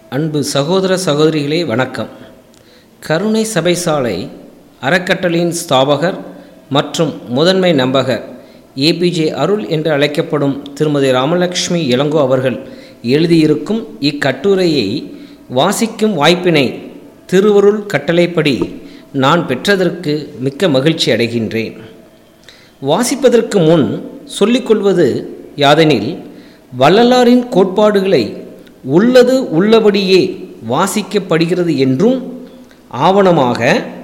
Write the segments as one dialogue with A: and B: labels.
A: அன்பு சகோதர சகோதரிகளே வணக்கம் கருணை சபை சாலை அறக்கட்டளையின் ஸ்தாபகர் மற்றும் முதன்மை நம்பகர் ஏபிஜே அருள் என்று அழைக்கப்படும் திருமதி ராமலட்சுமி இளங்கோ அவர்கள் எழுதியிருக்கும் இக்கட்டுரையை வாசிக்கும் வாய்ப்பினை திருவருள் கட்டளைப்படி நான் பெற்றதற்கு மிக்க மகிழ்ச்சி அடைகின்றேன் வாசிப்பதற்கு முன் சொல்லிக்கொள்வது யாதெனில் வள்ளலாரின் கோட்பாடுகளை உள்ளது உள்ளபடியே வாசிக்கப்படுகிறது என்றும் ஆவணமாக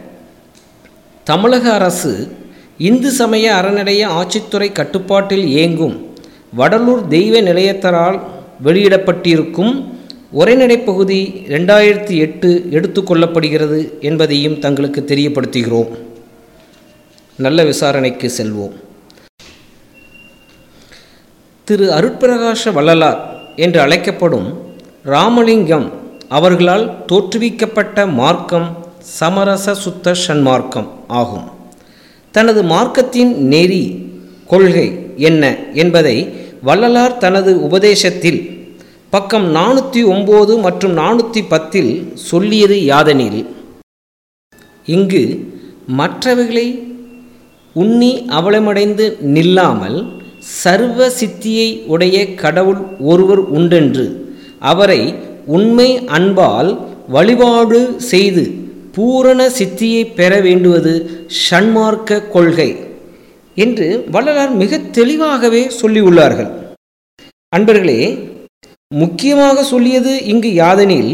A: தமிழக அரசு இந்து சமய அறநிலைய ஆட்சித்துறை கட்டுப்பாட்டில் இயங்கும் வடலூர் தெய்வ நிலையத்தரால் வெளியிடப்பட்டிருக்கும் உரைநடை பகுதி ரெண்டாயிரத்தி எட்டு எடுத்துக்கொள்ளப்படுகிறது என்பதையும் தங்களுக்கு தெரியப்படுத்துகிறோம் நல்ல விசாரணைக்கு செல்வோம் திரு அருட்பிரகாச வள்ளலார் என்று அழைக்கப்படும் ராமலிங்கம் அவர்களால் தோற்றுவிக்கப்பட்ட மார்க்கம் சமரச சுத்த சன்மார்க்கம் ஆகும் தனது மார்க்கத்தின் நெறி கொள்கை என்ன என்பதை வள்ளலார் தனது உபதேசத்தில் பக்கம் நானூற்றி ஒம்பது மற்றும் நானூற்றி பத்தில் சொல்லியது யாதெனில் இங்கு மற்றவைகளை உண்ணி அவலமடைந்து நில்லாமல் சர்வ சித்தியை உடைய கடவுள் ஒருவர் உண்டென்று அவரை உண்மை அன்பால் வழிபாடு செய்து பூரண சித்தியை பெற வேண்டுவது ஷண்மார்க்க கொள்கை என்று வள்ளலார் மிக தெளிவாகவே சொல்லியுள்ளார்கள் அன்பர்களே முக்கியமாக சொல்லியது இங்கு யாதெனில்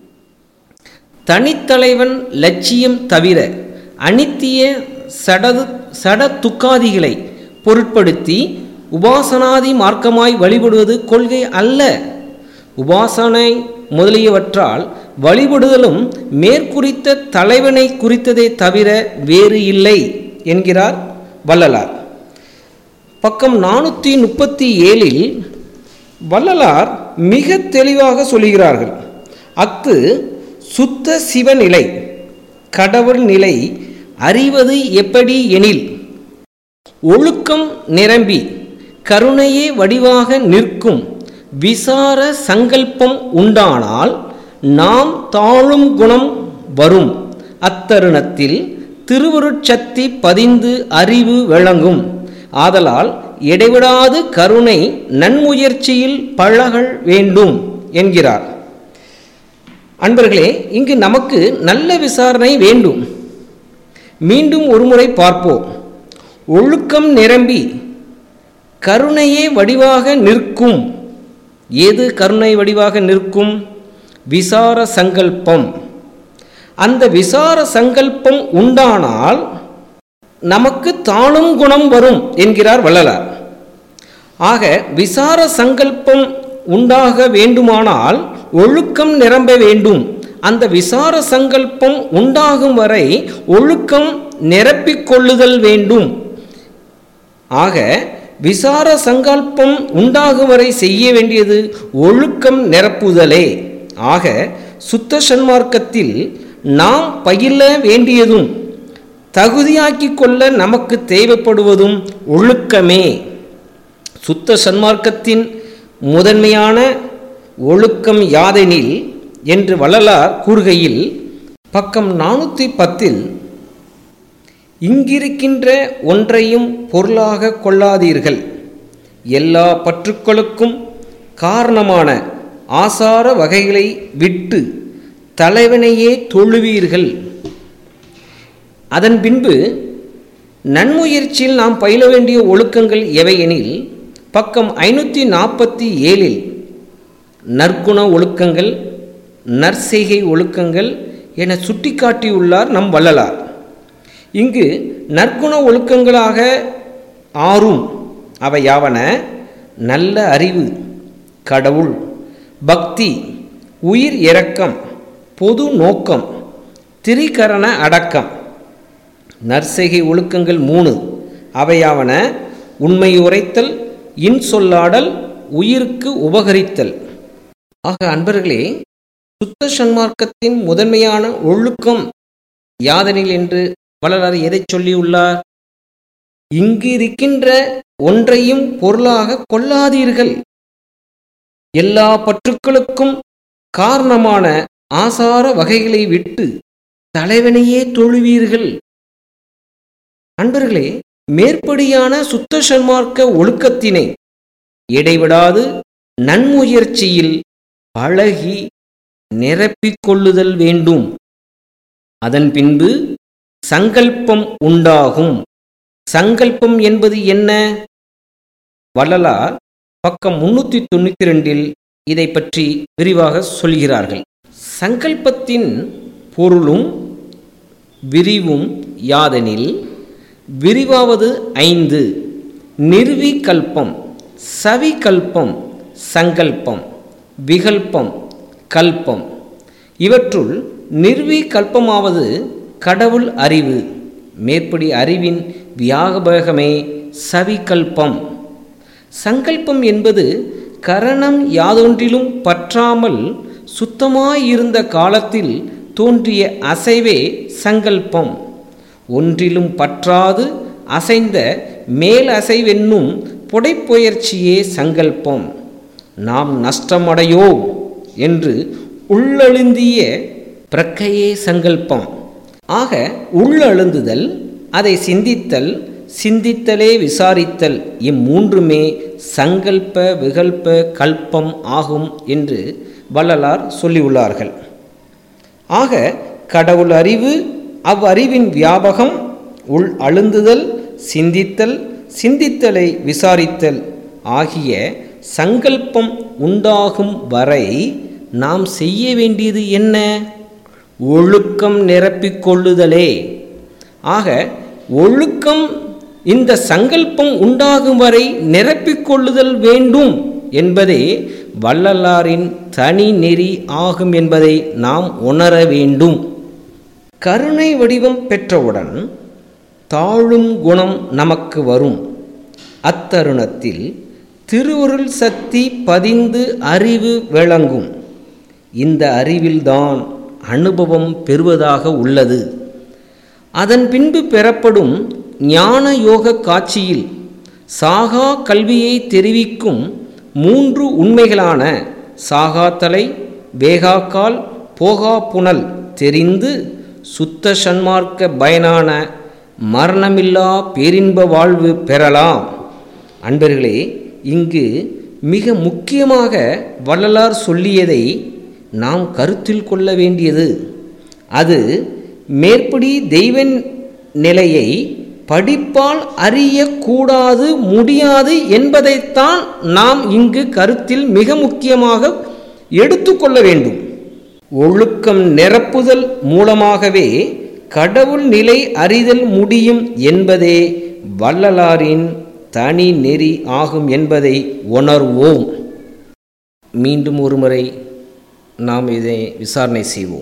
A: தனித்தலைவன் லட்சியம் தவிர அனித்திய சடது சட துக்காதிகளை பொருட்படுத்தி உபாசனாதி மார்க்கமாய் வழிபடுவது கொள்கை அல்ல உபாசனை முதலியவற்றால் வழிபடுதலும் மேற்குறித்த தலைவனை குறித்ததே தவிர வேறு இல்லை என்கிறார் வள்ளலார் பக்கம் நானூற்றி முப்பத்தி ஏழில் வள்ளலார் மிக தெளிவாக சொல்லுகிறார்கள் அத்து சுத்த சிவநிலை கடவுள் நிலை அறிவது எப்படி எனில் ஒழுக்கம் நிரம்பி கருணையே வடிவாக நிற்கும் விசார சங்கல்பம் உண்டானால் நாம் தாழும் குணம் வரும் அத்தருணத்தில் திருவருட்சக்தி பதிந்து அறிவு விளங்கும் ஆதலால் இடைவிடாது கருணை நன்முயற்சியில் பழகல் வேண்டும் என்கிறார் அன்பர்களே இங்கு நமக்கு நல்ல விசாரணை வேண்டும் மீண்டும் ஒருமுறை பார்ப்போம் ஒழுக்கம் நிரம்பி கருணையே வடிவாக நிற்கும் ஏது கருணை வடிவாக நிற்கும் விசார சங்கல்பம் அந்த விசார சங்கல்பம் உண்டானால் நமக்கு தானும் குணம் வரும் என்கிறார் வள்ளலார் ஆக விசார சங்கல்பம் உண்டாக வேண்டுமானால் ஒழுக்கம் நிரம்ப வேண்டும் அந்த விசார சங்கல்பம் உண்டாகும் வரை ஒழுக்கம் நிரப்பிக் கொள்ளுதல் வேண்டும் ஆக விசார சங்கல்பம் உண்டாகும் வரை செய்ய வேண்டியது ஒழுக்கம் நிரப்புதலே ஆக சுத்த சன்மார்க்கத்தில் நாம் பயில வேண்டியதும் தகுதியாக்கிக் கொள்ள நமக்கு தேவைப்படுவதும் ஒழுக்கமே சுத்த சன்மார்க்கத்தின் முதன்மையான ஒழுக்கம் யாதெனில் என்று வள்ளலார் கூறுகையில் பக்கம் நானூற்றி பத்தில் இங்கிருக்கின்ற ஒன்றையும் பொருளாக கொள்ளாதீர்கள் எல்லா பற்றுக்களுக்கும் காரணமான ஆசார வகைகளை விட்டு தலைவனையே தொழுவீர்கள் அதன் பின்பு நன்முயற்சியில் நாம் பயில வேண்டிய ஒழுக்கங்கள் எவையெனில் பக்கம் ஐநூற்றி நாற்பத்தி ஏழில் நற்குண ஒழுக்கங்கள் நற்செய்கை ஒழுக்கங்கள் என சுட்டிக்காட்டியுள்ளார் நம் வள்ளலார் இங்கு நற்குண ஒழுக்கங்களாக ஆறும் அவை யாவன நல்ல அறிவு கடவுள் பக்தி உயிர் இரக்கம் பொது நோக்கம் திரிகரண அடக்கம் நற்செய்கை ஒழுக்கங்கள் மூணு அவையாவன உண்மை உரைத்தல் இன்சொல்லாடல் உயிருக்கு உபகரித்தல் ஆக அன்பர்களே சுத்த சன்மார்க்கத்தின் முதன்மையான ஒழுக்கம் யாதனில் என்று வள்ளலார் எதை சொல்லியுள்ளார் இங்கு இருக்கின்ற ஒன்றையும் பொருளாக கொள்ளாதீர்கள் எல்லா பற்றுக்களுக்கும் காரணமான ஆசார வகைகளை விட்டு தலைவனையே தொழுவீர்கள் அன்பர்களே மேற்படியான சுத்த சன்மார்க்க ஒழுக்கத்தினை இடைவிடாது நன்முயற்சியில் பழகி நிரப்பிக் கொள்ளுதல் வேண்டும் அதன் பின்பு சங்கல்பம் உண்டாகும் சங்கல்பம் என்பது என்ன வள்ளலார் பக்கம் முன்னூற்றி தொண்ணூற்றி ரெண்டில் இதை பற்றி விரிவாக சொல்கிறார்கள் சங்கல்பத்தின் பொருளும் விரிவும் யாதெனில் விரிவாவது ஐந்து நிர்விகல்பம் சவிகல்பம் சங்கல்பம் விகல்பம் கல்பம் இவற்றுள் நிர்விகல்பமாவது கடவுள் அறிவு மேற்படி அறிவின் வியாபகமே சவிகல்பம் சங்கல்பம் என்பது கரணம் யாதொன்றிலும் பற்றாமல் சுத்தமாயிருந்த காலத்தில் தோன்றிய அசைவே சங்கல்பம் ஒன்றிலும் பற்றாது அசைந்த மேல் அசைவென்னும் புடைப்புயற்சியே சங்கல்பம் நாம் நஷ்டமடையோம் என்று உள்ளழுந்திய பிரக்கையே சங்கல்பம் ஆக உள்ளழுந்துதல் அதை சிந்தித்தல் சிந்தித்தலே விசாரித்தல் இம்மூன்றுமே சங்கல்ப விகல்ப கல்பம் ஆகும் என்று வள்ளலார் சொல்லியுள்ளார்கள் ஆக கடவுள் அறிவு அவ்வறிவின் வியாபகம் உள் அழுந்துதல் சிந்தித்தல் சிந்தித்தலை விசாரித்தல் ஆகிய சங்கல்பம் உண்டாகும் வரை நாம் செய்ய வேண்டியது என்ன ஒழுக்கம் நிரப்பிக் கொள்ளுதலே ஆக ஒழுக்கம் இந்த சங்கல்பம் உண்டாகும் வரை நிரப்பிக் கொள்ளுதல் வேண்டும் என்பதே வள்ளலாரின் தனி நெறி ஆகும் என்பதை நாம் உணர வேண்டும் கருணை வடிவம் பெற்றவுடன் தாழும் குணம் நமக்கு வரும் அத்தருணத்தில் திருவருள் சக்தி பதிந்து அறிவு விளங்கும் இந்த அறிவில்தான் அனுபவம் பெறுவதாக உள்ளது அதன் பின்பு பெறப்படும் ஞான யோக காட்சியில் சாகா கல்வியை தெரிவிக்கும் மூன்று உண்மைகளான சாகாத்தலை வேகாக்கால் போகா புனல் தெரிந்து சுத்த சன்மார்க்க பயனான மரணமில்லா பேரின்ப வாழ்வு பெறலாம் அன்பர்களே இங்கு மிக முக்கியமாக வள்ளலார் சொல்லியதை நாம் கருத்தில் கொள்ள வேண்டியது அது மேற்படி தெய்வ நிலையை படிப்பால் அறியக்கூடாது முடியாது என்பதைத்தான் நாம் இங்கு கருத்தில் மிக முக்கியமாக எடுத்துக்கொள்ள வேண்டும் ஒழுக்கம் நிரப்புதல் மூலமாகவே கடவுள் நிலை அறிதல் முடியும் என்பதே வள்ளலாரின் தனி நெறி ஆகும் என்பதை உணர்வோம் மீண்டும் ஒருமுறை நாம் இதை விசாரணை செய்வோம்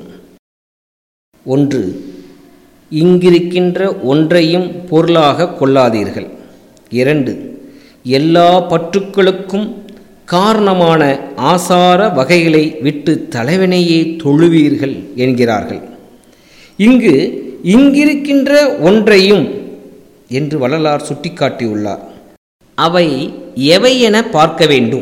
A: ஒன்று இங்கிருக்கின்ற ஒன்றையும் பொருளாக கொள்ளாதீர்கள் இரண்டு எல்லா பற்றுக்களுக்கும் காரணமான ஆசார வகைகளை விட்டு தலைவனையே தொழுவீர்கள் என்கிறார்கள் இங்கு இங்கிருக்கின்ற ஒன்றையும் என்று வள்ளலார் சுட்டிக்காட்டியுள்ளார் அவை எவை என பார்க்க வேண்டும்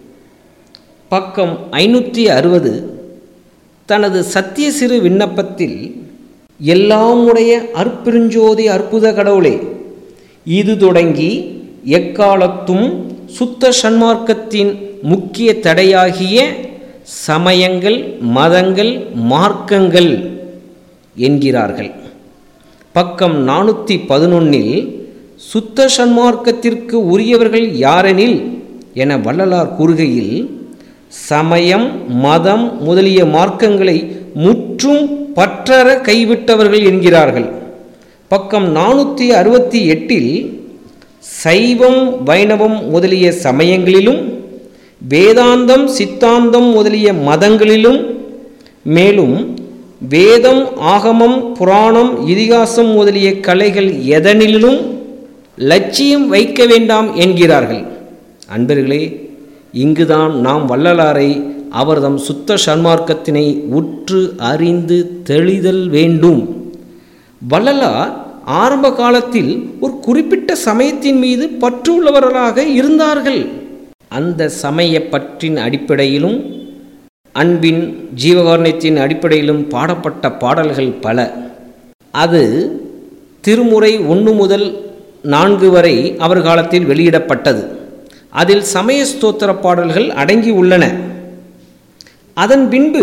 A: பக்கம் ஐநூற்றி அறுபது தனது சத்திய சிறு விண்ணப்பத்தில் எல்லாமுடைய அற்பெருஞ்சோதி அற்புத கடவுளே இது தொடங்கி எக்காலத்தும் சுத்த சன்மார்க்கத்தின் முக்கிய தடையாகிய சமயங்கள் மதங்கள் மார்க்கங்கள் என்கிறார்கள் பக்கம் நானூற்றி பதினொன்னில் சுத்த சன்மார்க்கத்திற்கு உரியவர்கள் யாரெனில் என வள்ளலார் கூறுகையில் சமயம் மதம் முதலிய மார்க்கங்களை முற்றும் பற்றற கைவிட்டவர்கள் என்கிறார்கள் பக்கம் நானூற்றி அறுபத்தி எட்டில் சைவம் வைணவம் முதலிய சமயங்களிலும் வேதாந்தம் சித்தாந்தம் முதலிய மதங்களிலும் மேலும் வேதம் ஆகமம் புராணம் இதிகாசம் முதலிய கலைகள் எதனிலும் லட்சியம் வைக்க வேண்டாம் என்கிறார்கள் அன்பர்களே இங்குதான் நாம் வள்ளலாரை அவர்தம் சுத்த சன்மார்க்கத்தினை உற்று அறிந்து தெளிதல் வேண்டும் வள்ளலார் ஆரம்ப காலத்தில் ஒரு குறிப்பிட்ட சமயத்தின் மீது பற்று உள்ளவர்களாக இருந்தார்கள் அந்த சமய பற்றின் அடிப்படையிலும் அன்பின் ஜீவகாரணத்தின் அடிப்படையிலும் பாடப்பட்ட பாடல்கள் பல அது திருமுறை ஒன்று முதல் நான்கு வரை அவர் காலத்தில் வெளியிடப்பட்டது அதில் சமய ஸ்தோத்திர பாடல்கள் அடங்கி உள்ளன அதன் பின்பு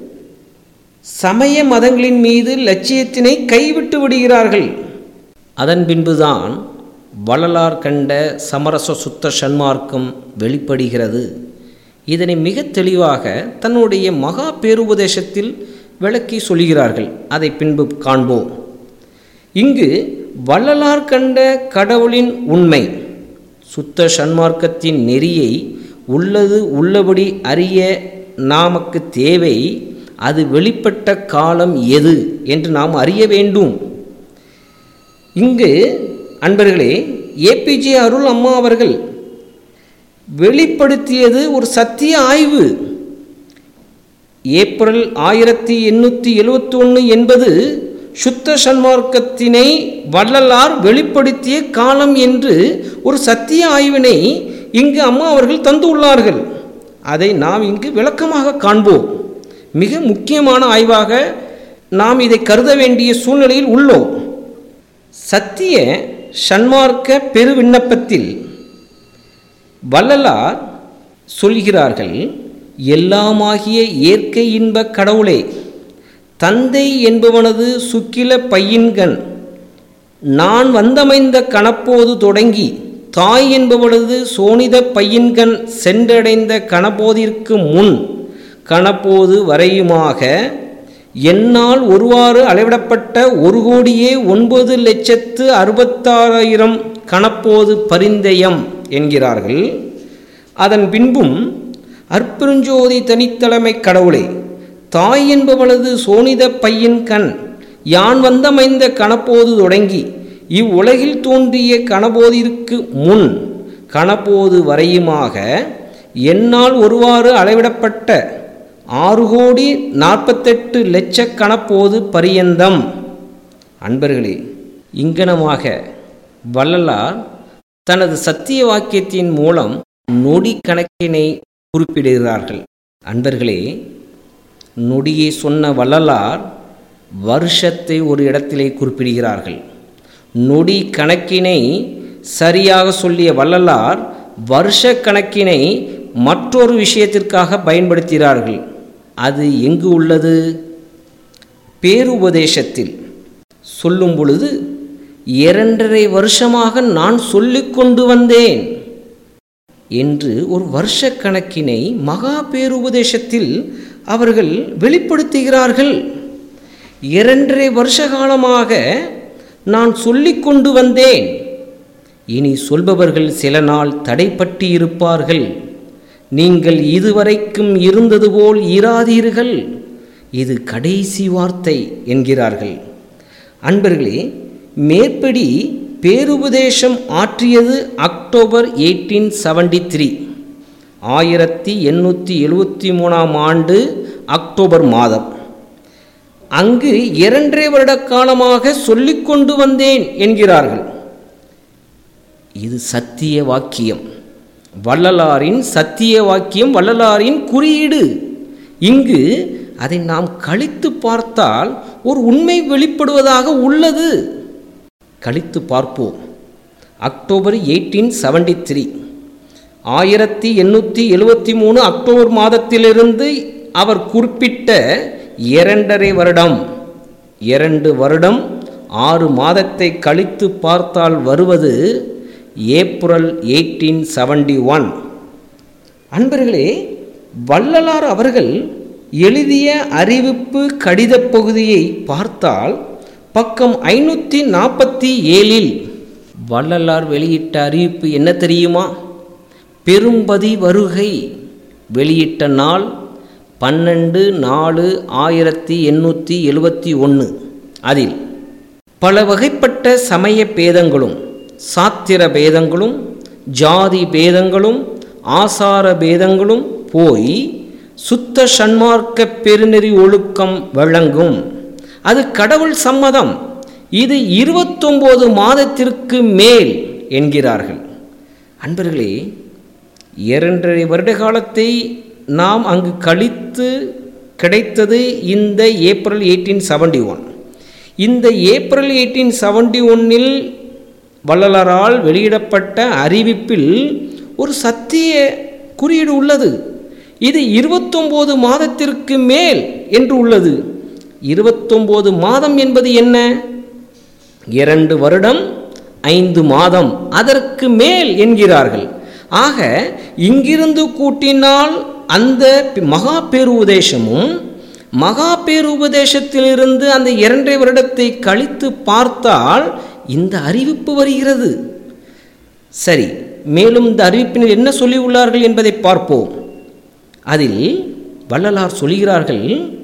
A: சமய மதங்களின் மீது லட்சியத்தினை கைவிட்டு விடுகிறார்கள் அதன் பின்புதான் வள்ளலார் கண்ட சமரச சுத்த சன்மார்க்கம் வெளிப்படுகிறது இதனை மிக தெளிவாக தன்னுடைய மகா பேருபதேசத்தில் விளக்கி சொல்கிறார்கள் அதை பின்பு காண்போம் இங்கு வள்ளலார் கண்ட கடவுளின் உண்மை சுத்த சன்மார்க்கத்தின் நெறியை உள்ளது உள்ளபடி அறிய நமக்கு தேவை அது வெளிப்பட்ட காலம் எது என்று நாம் அறிய வேண்டும் இங்கு அன்பர்களே ஏபிஜே அருள் அம்மா அவர்கள் வெளிப்படுத்தியது ஒரு சத்திய ஆய்வு ஏப்ரல் ஆயிரத்தி எண்ணூற்றி எழுவத்தி ஒன்று என்பது சுத்த சன்மார்க்கத்தினை வள்ளலார் வெளிப்படுத்திய காலம் என்று ஒரு சத்திய ஆய்வினை இங்கு அம்மா அவர்கள் தந்துள்ளார்கள் அதை நாம் இங்கு விளக்கமாக காண்போம் மிக முக்கியமான ஆய்வாக நாம் இதை கருத வேண்டிய சூழ்நிலையில் உள்ளோம் சத்திய சன்மார்க்க பெருவிண்ணப்பத்தில் வள்ளலார் சொல்கிறார்கள் எல்லாமாகிய இயற்கை இன்ப கடவுளே தந்தை என்பவனது சுக்கில பையின்கண் நான் வந்தமைந்த கணப்போது தொடங்கி தாய் என்பவளது சோனித பையின்கண் சென்றடைந்த கணப்போதிற்கு முன் கணப்போது வரையுமாக என்னால் ஒருவாறு அளவிடப்பட்ட ஒரு கோடியே ஒன்பது லட்சத்து அறுபத்தாறாயிரம் கணப்போது பரிந்தயம் என்கிறார்கள் அதன் பின்பும் அற்பெருஞ்சோதி தனித்தலைமை கடவுளே தாய் என்பவளது சோனித பையின் கண் யான் வந்தமைந்த கணப்போது தொடங்கி இவ்வுலகில் தோன்றிய கணபோதிற்கு முன் கணப்போது வரையுமாக என்னால் ஒருவாறு அளவிடப்பட்ட ஆறு கோடி நாற்பத்தெட்டு லட்ச கணப்போது பரியந்தம் அன்பர்களே இங்கனமாக வள்ளலார் தனது சத்திய வாக்கியத்தின் மூலம் நொடி கணக்கினை குறிப்பிடுகிறார்கள் அன்பர்களே நொடியை சொன்ன வள்ளலார் வருஷத்தை ஒரு இடத்திலே குறிப்பிடுகிறார்கள் நொடி கணக்கினை சரியாக சொல்லிய வள்ளலார் வருஷ கணக்கினை மற்றொரு விஷயத்திற்காக பயன்படுத்துகிறார்கள் அது எங்கு உள்ளது பேருபதேசத்தில் சொல்லும் பொழுது இரண்டரை வருஷமாக நான் சொல்லிக் கொண்டு வந்தேன் என்று ஒரு வருஷ கணக்கினை மகா பேருபதேசத்தில் அவர்கள் வெளிப்படுத்துகிறார்கள் இரண்டரை வருஷ காலமாக நான் சொல்லிக் கொண்டு வந்தேன் இனி சொல்பவர்கள் சில நாள் தடைப்பட்டு இருப்பார்கள் நீங்கள் இதுவரைக்கும் இருந்தது போல் இராதீர்கள் இது கடைசி வார்த்தை என்கிறார்கள் அன்பர்களே மேற்படி பேருபதேசம் ஆற்றியது அக்டோபர் எயிட்டீன் செவன்டி த்ரீ ஆயிரத்தி எண்ணூற்றி எழுவத்தி மூணாம் ஆண்டு அக்டோபர் மாதம் அங்கு இரண்டரை வருட காலமாக சொல்லிக் கொண்டு வந்தேன் என்கிறார்கள் இது சத்திய வாக்கியம் வள்ளலாரின் சத்திய வாக்கியம் வள்ளலாரின் குறியீடு இங்கு அதை நாம் கழித்து பார்த்தால் ஒரு உண்மை வெளிப்படுவதாக உள்ளது கழித்து பார்ப்போம் அக்டோபர் எயிட்டீன் செவன்டி த்ரீ ஆயிரத்தி எண்ணூற்றி எழுவத்தி மூணு அக்டோபர் மாதத்திலிருந்து அவர் குறிப்பிட்ட இரண்டரை வருடம் இரண்டு வருடம் ஆறு மாதத்தை கழித்து பார்த்தால் வருவது ஏப்ரல் எயிட்டீன் செவன்டி ஒன் அன்பர்களே வள்ளலார் அவர்கள் எழுதிய அறிவிப்பு கடிதப் பகுதியை பார்த்தால் பக்கம் ஐநூற்றி நாற்பத்தி ஏழில் வள்ளலார் வெளியிட்ட அறிவிப்பு என்ன தெரியுமா பெரும்பதி வருகை வெளியிட்ட நாள் பன்னெண்டு நாலு ஆயிரத்தி எண்ணூற்றி எழுபத்தி ஒன்று அதில் பல வகைப்பட்ட சமய பேதங்களும் சாத்திர பேதங்களும் ஜாதி பேதங்களும் ஆசார பேதங்களும் போய் சுத்த சன்மார்க்க பெருநெறி ஒழுக்கம் வழங்கும் அது கடவுள் சம்மதம் இது இருபத்தொம்போது மாதத்திற்கு மேல் என்கிறார்கள் அன்பர்களே இரண்டரை வருட காலத்தை நாம் அங்கு கழித்து கிடைத்தது இந்த ஏப்ரல் எயிட்டீன் செவன்டி ஒன் இந்த ஏப்ரல் எயிட்டீன் செவன்டி ஒன்னில் வள்ளலாரால் வெளியிடப்பட்ட அறிவிப்பில் ஒரு சத்திய குறியீடு உள்ளது இது இருபத்தொம்போது மாதத்திற்கு மேல் என்று உள்ளது இருபத்தொம்போது மாதம் என்பது என்ன இரண்டு வருடம் ஐந்து மாதம் அதற்கு மேல் என்கிறார்கள் ஆக இங்கிருந்து கூட்டினால் அந்த மகா பேருபதேசமும் மகா பேருபதேசத்திலிருந்து அந்த இரண்டரை வருடத்தை கழித்து பார்த்தால் இந்த அறிவிப்பு வருகிறது சரி மேலும் இந்த அறிவிப்பினர் என்ன சொல்லி உள்ளார்கள் என்பதை பார்ப்போம் அதில் வள்ளலார் சொல்கிறார்கள்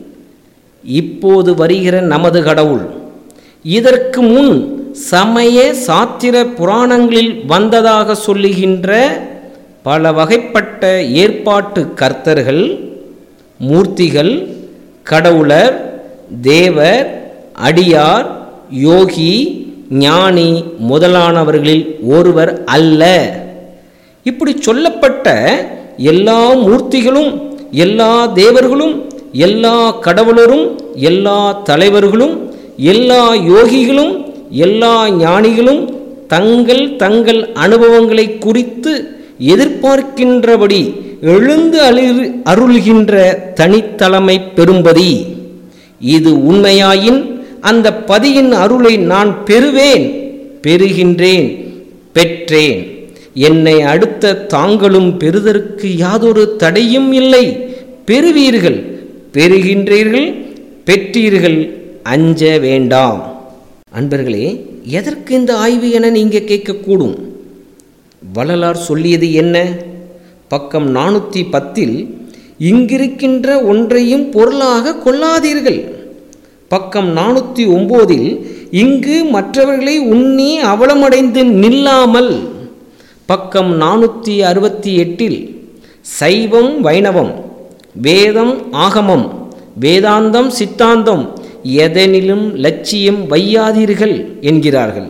A: இப்போது வருகிற நமது கடவுள் இதற்கு முன் சமய சாத்திர புராணங்களில் வந்ததாக சொல்லுகின்ற பல வகைப்பட்ட ஏற்பாட்டு கர்த்தர்கள் மூர்த்திகள் கடவுளர் தேவர் அடியார் யோகி ஞானி முதலானவர்களில் ஒருவர் அல்ல இப்படி சொல்லப்பட்ட எல்லா மூர்த்திகளும் எல்லா தேவர்களும் எல்லா கடவுளரும் எல்லா தலைவர்களும் எல்லா யோகிகளும் எல்லா ஞானிகளும் தங்கள் தங்கள் அனுபவங்களை குறித்து எதிர்பார்க்கின்றபடி எழுந்து அழிறு அருள்கின்ற தனித்தலைமை பெரும்பதி இது உண்மையாயின் அந்த பதியின் அருளை நான் பெறுவேன் பெறுகின்றேன் பெற்றேன் என்னை அடுத்த தாங்களும் பெறுதற்கு யாதொரு தடையும் இல்லை பெறுவீர்கள் பெறுகின்றீர்கள் பெற்றீர்கள் அஞ்ச வேண்டாம் அன்பர்களே எதற்கு இந்த ஆய்வு என நீங்கள் கேட்கக்கூடும் வள்ளலார் சொல்லியது என்ன பக்கம் நானூற்றி பத்தில் இங்கிருக்கின்ற ஒன்றையும் பொருளாக கொள்ளாதீர்கள் பக்கம் நானூற்றி ஒம்போதில் இங்கு மற்றவர்களை உண்ணி அவலமடைந்து நில்லாமல் பக்கம் நானூற்றி அறுபத்தி எட்டில் சைவம் வைணவம் வேதம் ஆகமம் வேதாந்தம் சித்தாந்தம் எதனிலும் லட்சியம் வையாதீர்கள் என்கிறார்கள்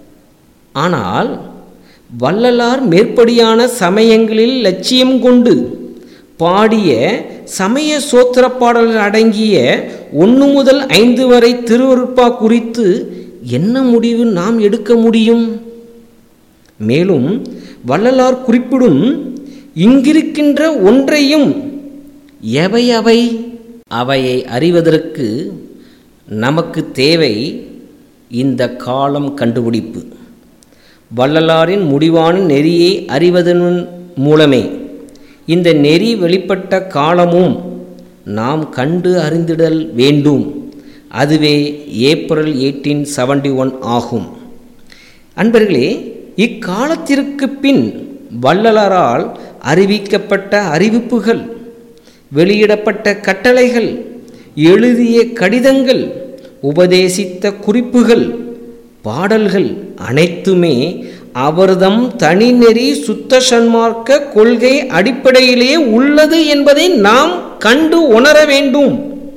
A: ஆனால் வள்ளலார் மேற்படியான சமயங்களில் லட்சியம் கொண்டு பாடிய சமய சோத்திர பாடல்கள் அடங்கிய ஒன்று முதல் ஐந்து வரை திருவருப்பா குறித்து என்ன முடிவு நாம் எடுக்க முடியும் மேலும் வள்ளலார் குறிப்பிடும் இங்கிருக்கின்ற ஒன்றையும் எவை அவை அவையை அறிவதற்கு நமக்கு தேவை இந்த காலம் கண்டுபிடிப்பு வள்ளலாரின் முடிவான நெறியை அறிவதன் மூலமே இந்த நெறி வெளிப்பட்ட காலமும் நாம் கண்டு அறிந்திடல் வேண்டும் அதுவே ஏப்ரல் எயிட்டீன் செவன்டி ஒன் ஆகும் அன்பர்களே இக்காலத்திற்கு பின் வள்ளலாரால் அறிவிக்கப்பட்ட அறிவிப்புகள் வெளியிடப்பட்ட கட்டளைகள் எழுதிய கடிதங்கள் உபதேசித்த குறிப்புகள் பாடல்கள் அனைத்துமே அவர்தம் தனிநெறி சுத்த சன்மார்க்க கொள்கை அடிப்படையிலேயே உள்ளது என்பதை நாம் கண்டு உணர வேண்டும்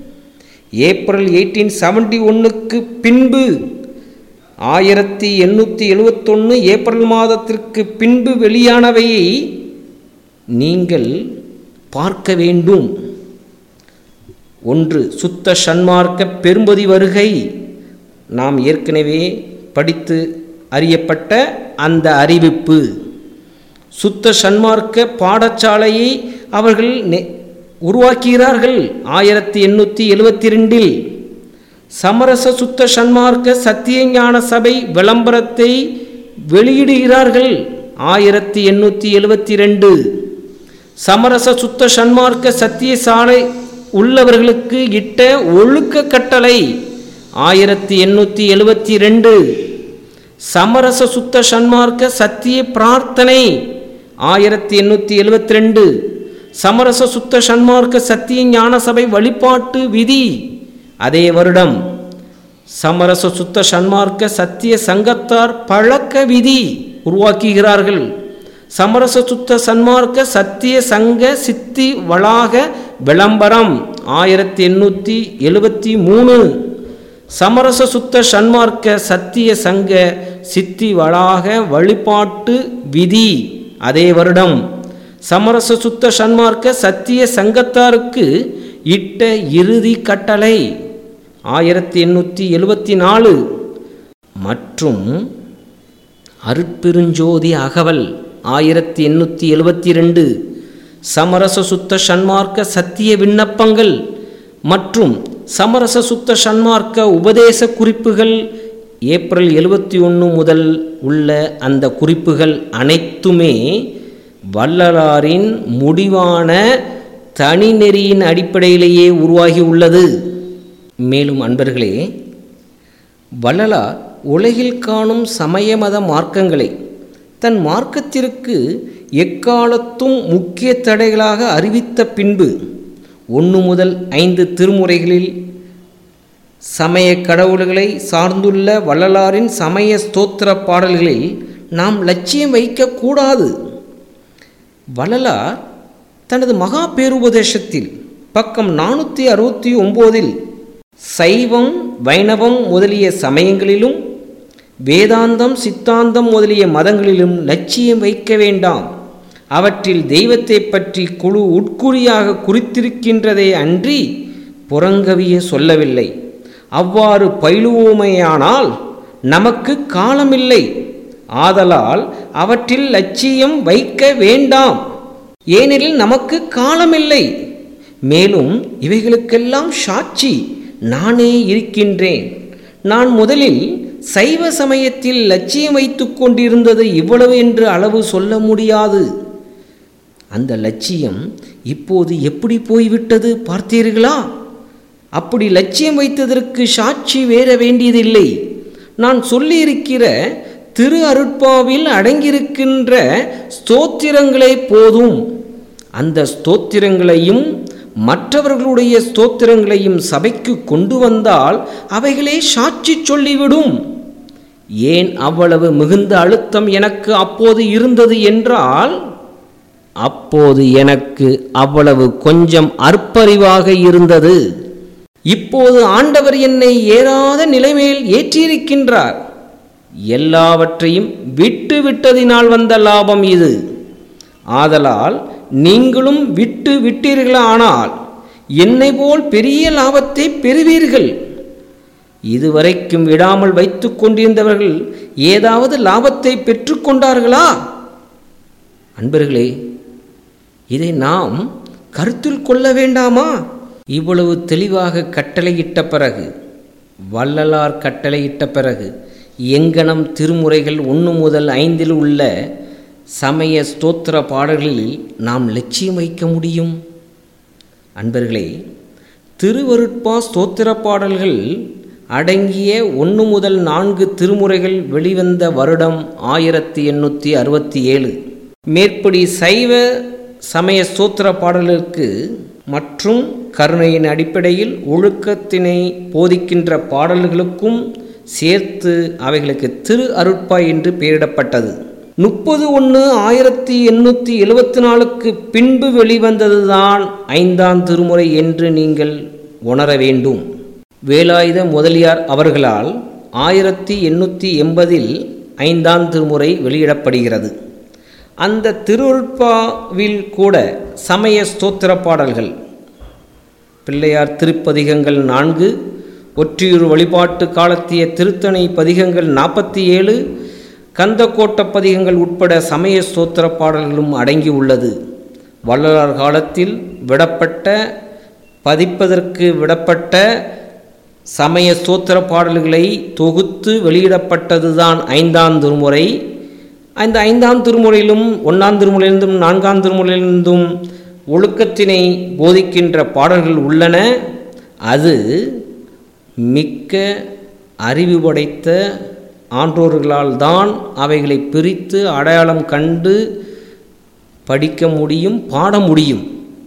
A: ஏப்ரல் எயிட்டீன் செவன்டி ஒன்றுக்கு பின்பு ஆயிரத்தி எண்ணூற்றி எழுவத்தொன்று ஏப்ரல் மாதத்திற்கு பின்பு வெளியானவையை நீங்கள் பார்க்க வேண்டும் ஒன்று சுத்த சன்மார்க்க பெரும்பதி வருகை நாம் ஏற்கனவே படித்து அறியப்பட்ட அந்த அறிவிப்பு சுத்த சன்மார்க்க பாடசாலையை அவர்கள் உருவாக்குகிறார்கள் ஆயிரத்தி எண்ணூற்றி எழுவத்தி ரெண்டில் சமரச சுத்த சன்மார்க்க சத்தியஞான சபை விளம்பரத்தை வெளியிடுகிறார்கள் ஆயிரத்தி எண்ணூற்றி எழுவத்தி ரெண்டு சமரச சுத்த சன்மார்க்க சத்திய சாலை உள்ளவர்களுக்கு இட்ட ஒழுக்க கட்டளை ஆயிரத்தி எண்ணூற்றி எழுவத்தி ரெண்டு சமரச சுத்த சன்மார்க்க சத்திய பிரார்த்தனை ஆயிரத்தி எண்ணூற்றி எழுவத்தி ரெண்டு சமரச சுத்த சன்மார்க்க சத்திய ஞான சபை வழிபாட்டு விதி அதே வருடம் சமரச சுத்த சன்மார்க்க சத்திய சங்கத்தார் பழக்க விதி உருவாக்குகிறார்கள் சமரச சுத்த சன்மார்க்க சத்திய சங்க சித்தி வளாக விளம்பரம் ஆயிரத்தி எண்ணூற்றி எழுபத்தி மூணு சமரச சுத்த சன்மார்க்க சத்திய சங்க சித்தி வளாக வழிபாட்டு விதி அதே வருடம் சமரச சுத்த சன்மார்க்க சத்திய சங்கத்தாருக்கு இட்ட இறுதி கட்டளை ஆயிரத்தி எண்ணூற்றி எழுபத்தி நாலு மற்றும் அருட்பெருஞ்சோதி அகவல் ஆயிரத்தி எண்ணூற்றி எழுபத்தி ரெண்டு சமரச சுத்த சன்மார்க்க சத்திய விண்ணப்பங்கள் மற்றும் சமரச சுத்த சன்மார்க்க உபதேச குறிப்புகள் ஏப்ரல் எழுபத்தி ஒன்று முதல் உள்ள அந்த குறிப்புகள் அனைத்துமே வள்ளலாரின் முடிவான தனிநெறியின் அடிப்படையிலேயே உருவாகி உள்ளது மேலும் அன்பர்களே வள்ளலார் உலகில் காணும் சமய மத மார்க்கங்களை தன் மார்க்கத்திற்கு எக்காலத்தும் முக்கிய தடைகளாக அறிவித்த பின்பு ஒன்று முதல் ஐந்து திருமுறைகளில் சமய கடவுள்களை சார்ந்துள்ள வள்ளலாரின் சமய ஸ்தோத்திர பாடல்களில் நாம் லட்சியம் வைக்கக்கூடாது வள்ளலார் தனது மகா பேருபதேசத்தில் பக்கம் நானூற்றி அறுபத்தி ஒம்போதில் சைவம் வைணவம் முதலிய சமயங்களிலும் வேதாந்தம் சித்தாந்தம் முதலிய மதங்களிலும் லட்சியம் வைக்க வேண்டாம் அவற்றில் தெய்வத்தை பற்றி குழு உட்குறியாக குறித்திருக்கின்றதே அன்றி புறங்கவிய சொல்லவில்லை அவ்வாறு பயிலுவோமையானால் நமக்கு காலமில்லை ஆதலால் அவற்றில் லட்சியம் வைக்க வேண்டாம் ஏனெனில் நமக்கு காலமில்லை மேலும் இவைகளுக்கெல்லாம் சாட்சி நானே இருக்கின்றேன் நான் முதலில் சைவ சமயத்தில் லட்சியம் வைத்துக் கொண்டிருந்தது இவ்வளவு என்று அளவு சொல்ல முடியாது அந்த லட்சியம் இப்போது எப்படி போய்விட்டது பார்த்தீர்களா அப்படி லட்சியம் வைத்ததற்கு சாட்சி வேற வேண்டியதில்லை நான் சொல்லியிருக்கிற திரு அருட்பாவில் அடங்கியிருக்கின்ற ஸ்தோத்திரங்களே போதும் அந்த ஸ்தோத்திரங்களையும் மற்றவர்களுடைய ஸ்தோத்திரங்களையும் சபைக்கு கொண்டு வந்தால் அவைகளே சாட்சி சொல்லிவிடும் ஏன் அவ்வளவு மிகுந்த அழுத்தம் எனக்கு அப்போது இருந்தது என்றால் அப்போது எனக்கு அவ்வளவு கொஞ்சம் அற்பறிவாக இருந்தது இப்போது ஆண்டவர் என்னை ஏறாத நிலைமையில் ஏற்றியிருக்கின்றார் எல்லாவற்றையும் விட்டு விட்டதினால் வந்த லாபம் இது ஆதலால் நீங்களும் விட்டு விட்டீர்களானால் என்னை போல் பெரிய லாபத்தை பெறுவீர்கள் இதுவரைக்கும் விடாமல் வைத்து கொண்டிருந்தவர்கள் ஏதாவது லாபத்தை பெற்றுக்கொண்டார்களா அன்பர்களே இதை நாம் கருத்தில் கொள்ள வேண்டாமா இவ்வளவு தெளிவாக கட்டளையிட்ட பிறகு வள்ளலார் கட்டளையிட்ட பிறகு எங்கனம் திருமுறைகள் ஒன்று முதல் ஐந்தில் உள்ள சமய ஸ்தோத்திர பாடல்களில் நாம் லட்சியம் வைக்க முடியும் அன்பர்களே திருவருட்பா ஸ்தோத்திர பாடல்கள் அடங்கிய ஒன்று முதல் நான்கு திருமுறைகள் வெளிவந்த வருடம் ஆயிரத்தி எண்ணூற்றி அறுபத்தி ஏழு மேற்படி சைவ சமய ஸ்தோத்திர பாடலுக்கு மற்றும் கருணையின் அடிப்படையில் ஒழுக்கத்தினை போதிக்கின்ற பாடல்களுக்கும் சேர்த்து அவைகளுக்கு திரு அருட்பா என்று பெயரிடப்பட்டது முப்பது ஒன்று ஆயிரத்தி எண்ணூற்றி எழுபத்தி நாலுக்கு பின்பு வெளிவந்ததுதான் ஐந்தாம் திருமுறை என்று நீங்கள் உணர வேண்டும் வேலாயுத முதலியார் அவர்களால் ஆயிரத்தி எண்ணூற்றி எண்பதில் ஐந்தாம் திருமுறை வெளியிடப்படுகிறது அந்த திருவுட்பாவில் கூட சமய ஸ்தோத்திர பாடல்கள் பிள்ளையார் திருப்பதிகங்கள் நான்கு ஒற்றியூர் வழிபாட்டு காலத்திய திருத்தணி பதிகங்கள் நாற்பத்தி ஏழு கந்தக்கோட்ட பதிகங்கள் உட்பட சமய ஸ்தோத்திர பாடல்களும் அடங்கி உள்ளது வள்ளலார் காலத்தில் விடப்பட்ட பதிப்பதற்கு விடப்பட்ட சமய ஸ்தோத்திர பாடல்களை தொகுத்து வெளியிடப்பட்டதுதான் ஐந்தாம் திருமுறை அந்த ஐந்தாம் திருமுறையிலும் ஒன்றாம் திருமுறையிலிருந்தும் நான்காம் திருமுறையிலிருந்தும் ஒழுக்கத்தினை போதிக்கின்ற பாடல்கள் உள்ளன அது மிக்க அறிவு படைத்த ஆன்றோர்களால் தான் அவைகளை பிரித்து அடையாளம் கண்டு படிக்க முடியும் பாட முடியும்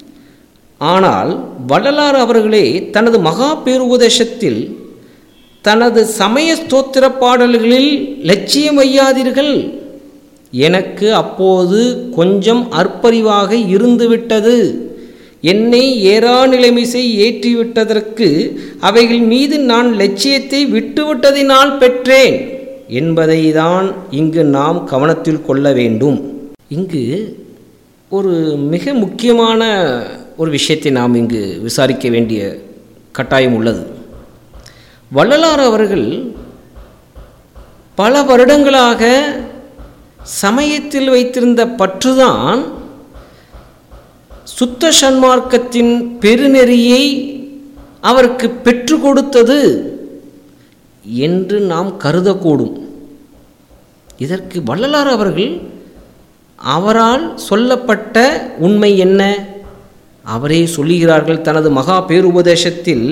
A: ஆனால் வள்ளலார் அவர்களே தனது மகா பேருபதேசத்தில் தனது சமய ஸ்தோத்திர பாடல்களில் லட்சியம் வையாதீர்கள் எனக்கு அப்போது கொஞ்சம் அற்பறிவாக இருந்துவிட்டது என்னை ஏறா நிலைமிசை ஏற்றிவிட்டதற்கு அவைகள் மீது நான் லட்சியத்தை விட்டுவிட்டதினால் பெற்றேன் என்பதை தான் இங்கு நாம் கவனத்தில் கொள்ள வேண்டும் இங்கு ஒரு மிக முக்கியமான ஒரு விஷயத்தை நாம் இங்கு விசாரிக்க வேண்டிய கட்டாயம் உள்ளது வள்ளலார் அவர்கள் பல வருடங்களாக சமயத்தில் வைத்திருந்த பற்றுதான் சுத்த சன்மார்க்கத்தின் பெருநெறியை அவருக்கு பெற்று கொடுத்தது என்று நாம் கருதக்கூடும் இதற்கு வள்ளலார் அவர்கள் அவரால் சொல்லப்பட்ட உண்மை என்ன அவரே சொல்லுகிறார்கள் தனது மகா பேருபதேசத்தில்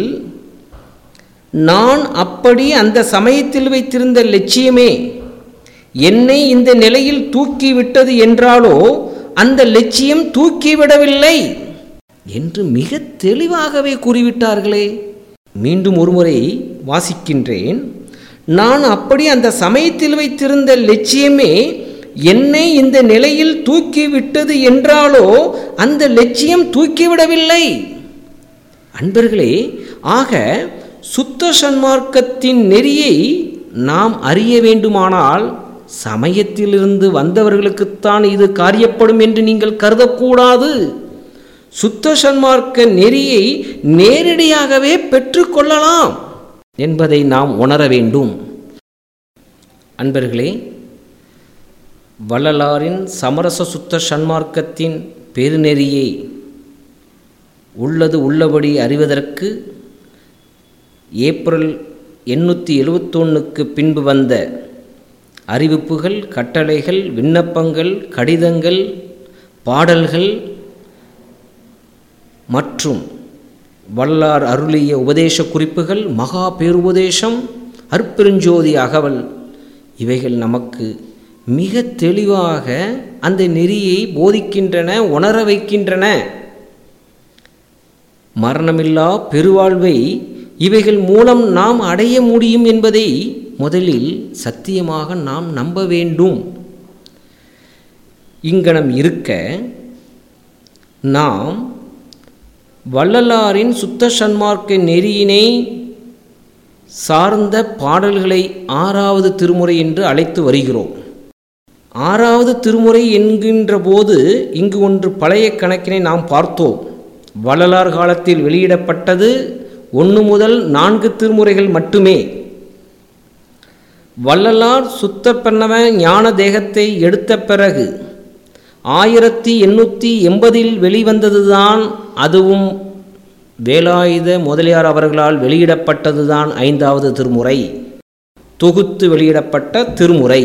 A: நான் அப்படி அந்த சமயத்தில் வைத்திருந்த லட்சியமே என்னை இந்த நிலையில் தூக்கிவிட்டது என்றாலோ அந்த லட்சியம் தூக்கிவிடவில்லை என்று மிக தெளிவாகவே கூறிவிட்டார்களே மீண்டும் ஒருமுறை வாசிக்கின்றேன் நான் அப்படி அந்த சமயத்தில் வைத்திருந்த லட்சியமே என்னை இந்த நிலையில் தூக்கிவிட்டது என்றாலோ அந்த லட்சியம் தூக்கிவிடவில்லை அன்பர்களே ஆக சுத்த சன்மார்க்கத்தின் நெறியை நாம் அறிய வேண்டுமானால் சமயத்திலிருந்து வந்தவர்களுக்குத்தான் இது காரியப்படும் என்று நீங்கள் கருதக்கூடாது சுத்த சன்மார்க்க நெறியை நேரடியாகவே பெற்றுக்கொள்ளலாம் என்பதை நாம் உணர வேண்டும் அன்பர்களே வள்ளலாரின் சமரச சுத்த சன்மார்க்கத்தின் பெருநெறியை உள்ளது உள்ளபடி அறிவதற்கு ஏப்ரல் எண்ணூற்றி எழுவத்தொன்னுக்கு பின்பு வந்த அறிவிப்புகள் கட்டளைகள் விண்ணப்பங்கள் கடிதங்கள் பாடல்கள் மற்றும் வல்லார் அருளிய உபதேச குறிப்புகள் மகா பேருபதேசம் அற்பெருஞ்சோதி அகவல் இவைகள் நமக்கு மிக தெளிவாக அந்த நெறியை போதிக்கின்றன உணர வைக்கின்றன மரணமில்லா பெருவாழ்வை இவைகள் மூலம் நாம் அடைய முடியும் என்பதை முதலில் சத்தியமாக நாம் நம்ப வேண்டும் இங்கனம் இருக்க நாம் வள்ளலாரின் சுத்த சன்மார்க்க நெறியினை சார்ந்த பாடல்களை ஆறாவது திருமுறை என்று அழைத்து வருகிறோம் ஆறாவது திருமுறை என்கின்ற போது இங்கு ஒன்று பழைய கணக்கினை நாம் பார்த்தோம் வள்ளலார் காலத்தில் வெளியிடப்பட்டது ஒன்று முதல் நான்கு திருமுறைகள் மட்டுமே வள்ளலார் சுத்த பண்ணவ ஞான தேகத்தை எடுத்த பிறகு ஆயிரத்தி எண்ணூற்றி எண்பதில் வெளிவந்ததுதான் அதுவும் வேலாயுத முதலியார் அவர்களால் வெளியிடப்பட்டதுதான் ஐந்தாவது திருமுறை தொகுத்து வெளியிடப்பட்ட திருமுறை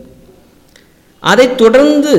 A: அதைத் தொடர்ந்து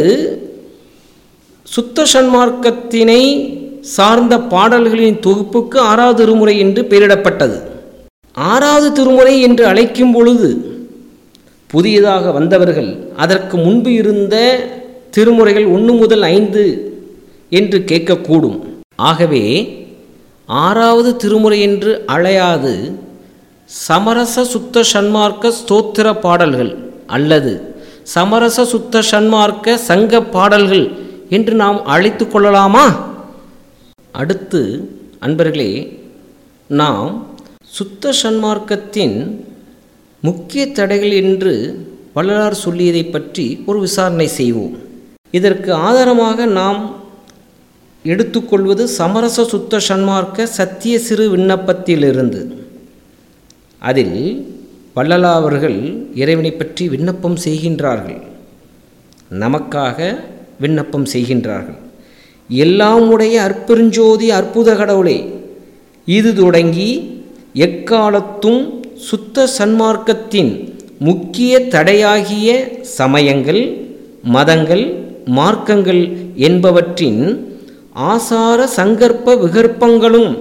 A: சுத்த சன்மார்க்கத்தினை சார்ந்த பாடல்களின் தொகுப்புக்கு ஆறாவது திருமுறை என்று பெயரிடப்பட்டது ஆறாவது திருமுறை என்று அழைக்கும் பொழுது புதியதாக வந்தவர்கள் அதற்கு முன்பு இருந்த திருமுறைகள் ஒன்று முதல் ஐந்து என்று கேட்கக்கூடும் ஆகவே ஆறாவது திருமுறை என்று அழையாது சமரச சுத்த சன்மார்க்க ஸ்தோத்திர பாடல்கள் அல்லது சமரச சுத்த சன்மார்க்க சங்க பாடல்கள் என்று நாம் அழைத்து கொள்ளலாமா அடுத்து அன்பர்களே நாம் சுத்த சன்மார்க்கத்தின் முக்கிய தடைகள் என்று வள்ளலார் சொல்லியதை பற்றி ஒரு விசாரணை செய்வோம் இதற்கு ஆதாரமாக நாம் எடுத்துக்கொள்வது சமரச சுத்த சன்மார்க்க சத்திய சிறு விண்ணப்பத்திலிருந்து அதில் வள்ளலா அவர்கள் இறைவனை பற்றி விண்ணப்பம் செய்கின்றார்கள் நமக்காக விண்ணப்பம் செய்கின்றார்கள் எல்லாம் உடைய அற்பெருஞ்சோதி அற்புத கடவுளே இது தொடங்கி எக்காலத்தும் சுத்த சன்மார்க்கத்தின் முக்கிய தடையாகிய சமயங்கள் மதங்கள் மார்க்கங்கள் என்பவற்றின் ஆசார சங்கற்ப விகற்பங்களும்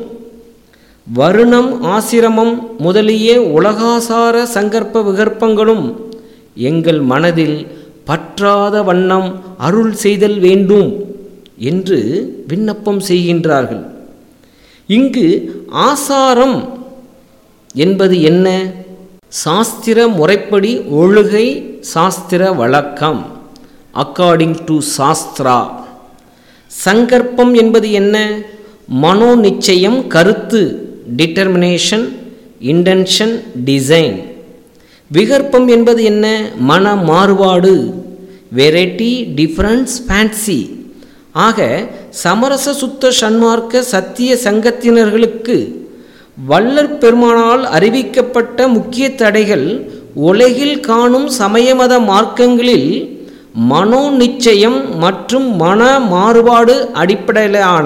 A: வருணம் ஆசிரமம் முதலிய உலகாசார சங்கற்ப விகற்பங்களும் எங்கள் மனதில் பற்றாத வண்ணம் அருள் செய்தல் வேண்டும் என்று விண்ணப்பம் செய்கின்றார்கள் இங்கு ஆசாரம் என்பது என்ன சாஸ்திர முறைப்படி ஒழுகை சாஸ்திர வழக்கம் அக்கார்டிங் டு சாஸ்திரா சங்கற்பம் என்பது என்ன மனோ நிச்சயம் கருத்து டிட்டர்மினேஷன் இன்டென்ஷன் டிசைன் விகற்பம் என்பது என்ன மன மாறுபாடு வெரைட்டி டிஃப்ரென்ஸ் ஃபேன்சி ஆக சமரச சுத்த சன்மார்க்க சத்திய சங்கத்தினர்களுக்கு வள்ளற் பெருமானால் அறிவிக்கப்பட்ட முக்கிய தடைகள் உலகில் காணும் சமயமத மார்க்கங்களில் மனோ நிச்சயம் மற்றும் மன மாறுபாடு அடிப்படையிலான